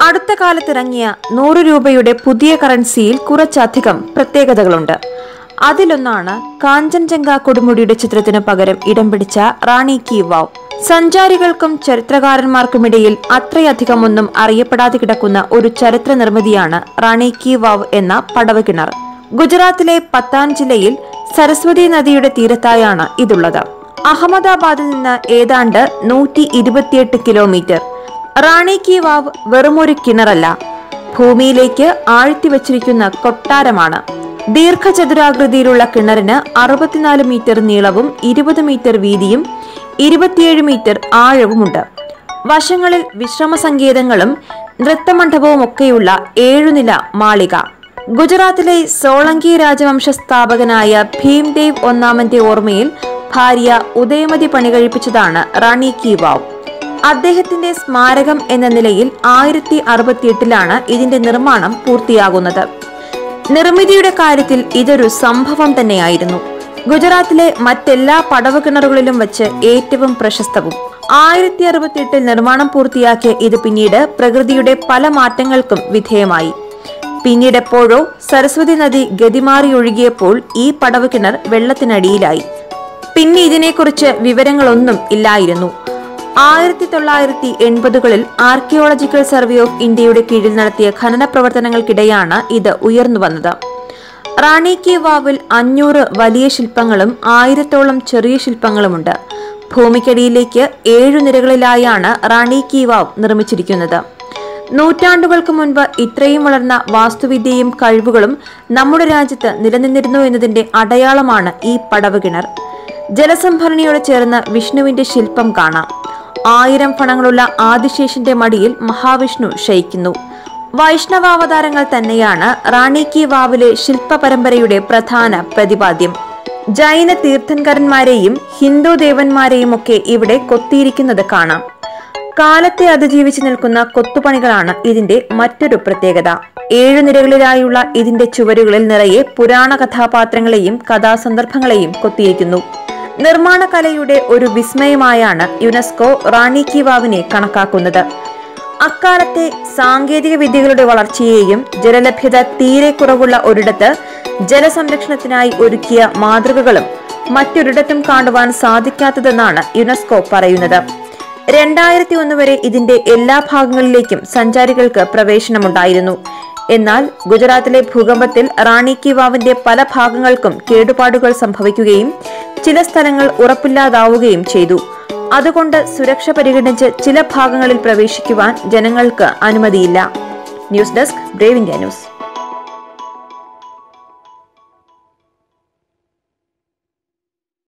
അടുത്ത കാലത്തിറങ്ങിയ നൂറ് രൂപയുടെ പുതിയ കറൻസിയിൽ കുറച്ചധികം പ്രത്യേകതകളുണ്ട് അതിലൊന്നാണ് കാഞ്ചൻജംഗ കൊടുമുടിയുടെ ചിത്രത്തിന് പകരം ഇടം പിടിച്ച റാണി കി വാവ് സഞ്ചാരികൾക്കും ചരിത്രകാരന്മാർക്കുമിടയിൽ അത്രയധികം ഒന്നും അറിയപ്പെടാതെ കിടക്കുന്ന ഒരു ചരിത്ര നിർമ്മിതിയാണ് റാണി കി വാവ് എന്ന പടവ് കിണർ ഗുജറാത്തിലെ പത്താൻ ജില്ലയിൽ സരസ്വതി നദിയുടെ തീരത്തായാണ് ഇതുള്ളത് അഹമ്മദാബാദിൽ നിന്ന് ഏതാണ്ട് നൂറ്റി ഇരുപത്തിയെട്ട് കിലോമീറ്റർ റാണി കി വാവ് വെറുമൊരു കിണറല്ല ഭൂമിയിലേക്ക് ആഴ്ത്തിവച്ചിരിക്കുന്ന കൊട്ടാരമാണ് ദീർഘചതുരാകൃതിയിലുള്ള കിണറിന് അറുപത്തിനാല് മീറ്റർ നീളവും ഇരുപത് മീറ്റർ വീതിയും ഇരുപത്തിയേഴ് മീറ്റർ ആഴവുമുണ്ട് വശങ്ങളിൽ വിശ്രമ സങ്കേതങ്ങളും നൃത്തമണ്ഡപവും ഒക്കെയുള്ള ഏഴുനില മാളിക ഗുജറാത്തിലെ സോളങ്കി രാജവംശ സ്ഥാപകനായ ഭീംദേവ് ഒന്നാമന്റെ ഓർമ്മയിൽ ഭാര്യ ഉദയമതി പണികഴിപ്പിച്ചതാണ് റാണി കി വാവ് അദ്ദേഹത്തിന്റെ സ്മാരകം എന്ന നിലയിൽ ആയിരത്തി അറുപത്തിയെട്ടിലാണ് ഇതിന്റെ നിർമ്മാണം പൂർത്തിയാകുന്നത് നിർമ്മിതിയുടെ കാര്യത്തിൽ ഇതൊരു സംഭവം തന്നെയായിരുന്നു ഗുജറാത്തിലെ മറ്റെല്ലാ പടവ് കിണറുകളിലും വെച്ച് ഏറ്റവും പ്രശസ്തവും ആയിരത്തി അറുപത്തിയെട്ടിൽ നിർമ്മാണം പൂർത്തിയാക്കിയ ഇത് പിന്നീട് പ്രകൃതിയുടെ പല മാറ്റങ്ങൾക്കും വിധേയമായി പിന്നീട് എപ്പോഴോ സരസ്വതി നദി ഗതിമാറി ഒഴുകിയപ്പോൾ ഈ പടവ് കിണർ വെള്ളത്തിനടിയിലായി പിന്നെ ഇതിനെക്കുറിച്ച് വിവരങ്ങളൊന്നും ഇല്ലായിരുന്നു ആയിരത്തി തൊള്ളായിരത്തി എൺപതുകളിൽ ആർക്കിയോളജിക്കൽ സർവേ ഓഫ് ഇന്ത്യയുടെ കീഴിൽ നടത്തിയ ഖനന പ്രവർത്തനങ്ങൾക്കിടെയാണ് ഇത് ഉയർന്നു വന്നത് റാണി കി വാവിൽ അഞ്ഞൂറ് വലിയ ശില്പങ്ങളും ആയിരത്തോളം ചെറിയ ശില്പങ്ങളുമുണ്ട് ഭൂമിക്കടിയിലേക്ക് ഏഴു നിരകളിലായാണ് റാണി കി വാവ് നിർമ്മിച്ചിരിക്കുന്നത് നൂറ്റാണ്ടുകൾക്ക് മുൻപ് ഇത്രയും വളർന്ന വാസ്തുവിദ്യയും കഴിവുകളും നമ്മുടെ രാജ്യത്ത് നിലനിന്നിരുന്നു എന്നതിന്റെ അടയാളമാണ് ഈ പടവ് കിണർ ജലസംഭരണിയോട് ചേർന്ന് വിഷ്ണുവിന്റെ ശില്പം കാണാം ആയിരം ഫണങ്ങളുള്ള ആദിശേഷന്റെ മടിയിൽ മഹാവിഷ്ണു ശയിക്കുന്നു വൈഷ്ണവാവതാരങ്ങൾ തന്നെയാണ് റാണി കി വാവിലെ ശില്പ പരമ്പരയുടെ പ്രധാന പ്രതിപാദ്യം ജൈന തീർത്ഥങ്കരന്മാരെയും ഹിന്ദു ദേവന്മാരെയും ഒക്കെ ഇവിടെ കൊത്തിയിരിക്കുന്നത് കാണാം കാലത്തെ അതിജീവിച്ച് നിൽക്കുന്ന കൊത്തുപണികളാണ് ഇതിന്റെ മറ്റൊരു പ്രത്യേകത ഏഴു നിരകളിലായുള്ള ഇതിന്റെ ചുവരുകളിൽ നിറയെ പുരാണ കഥാപാത്രങ്ങളെയും കഥാസന്ദർഭങ്ങളെയും കൊത്തിയിരിക്കുന്നു നിർമ്മാണ കലയുടെ ഒരു വിസ്മയമായാണ് യുനെസ്കോ റാണി കി വാവിനെ കണക്കാക്കുന്നത് അക്കാലത്തെ സാങ്കേതിക വിദ്യകളുടെ വളർച്ചയെയും ജലലഭ്യത തീരെ കുറവുള്ള ഒരിടത്ത് ജലസംരക്ഷണത്തിനായി ഒരുക്കിയ മാതൃകകളും മറ്റൊരിടത്തും കാണുവാൻ സാധിക്കാത്തതെന്നാണ് യുനെസ്കോ പറയുന്നത് രണ്ടായിരത്തി ഒന്ന് വരെ ഇതിന്റെ എല്ലാ ഭാഗങ്ങളിലേക്കും സഞ്ചാരികൾക്ക് പ്രവേശനമുണ്ടായിരുന്നു എന്നാൽ ഗുജറാത്തിലെ ഭൂകമ്പത്തിൽ റാണി കി വാവിന്റെ പല ഭാഗങ്ങൾക്കും കേടുപാടുകൾ സംഭവിക്കുകയും ചില സ്ഥലങ്ങൾ ഉറപ്പില്ലാതാവുകയും ചെയ്തു അതുകൊണ്ട് സുരക്ഷ പരിഗണിച്ച് ചില ഭാഗങ്ങളിൽ പ്രവേശിക്കുവാൻ ജനങ്ങൾക്ക് അനുമതിയില്ല news desk Brave India news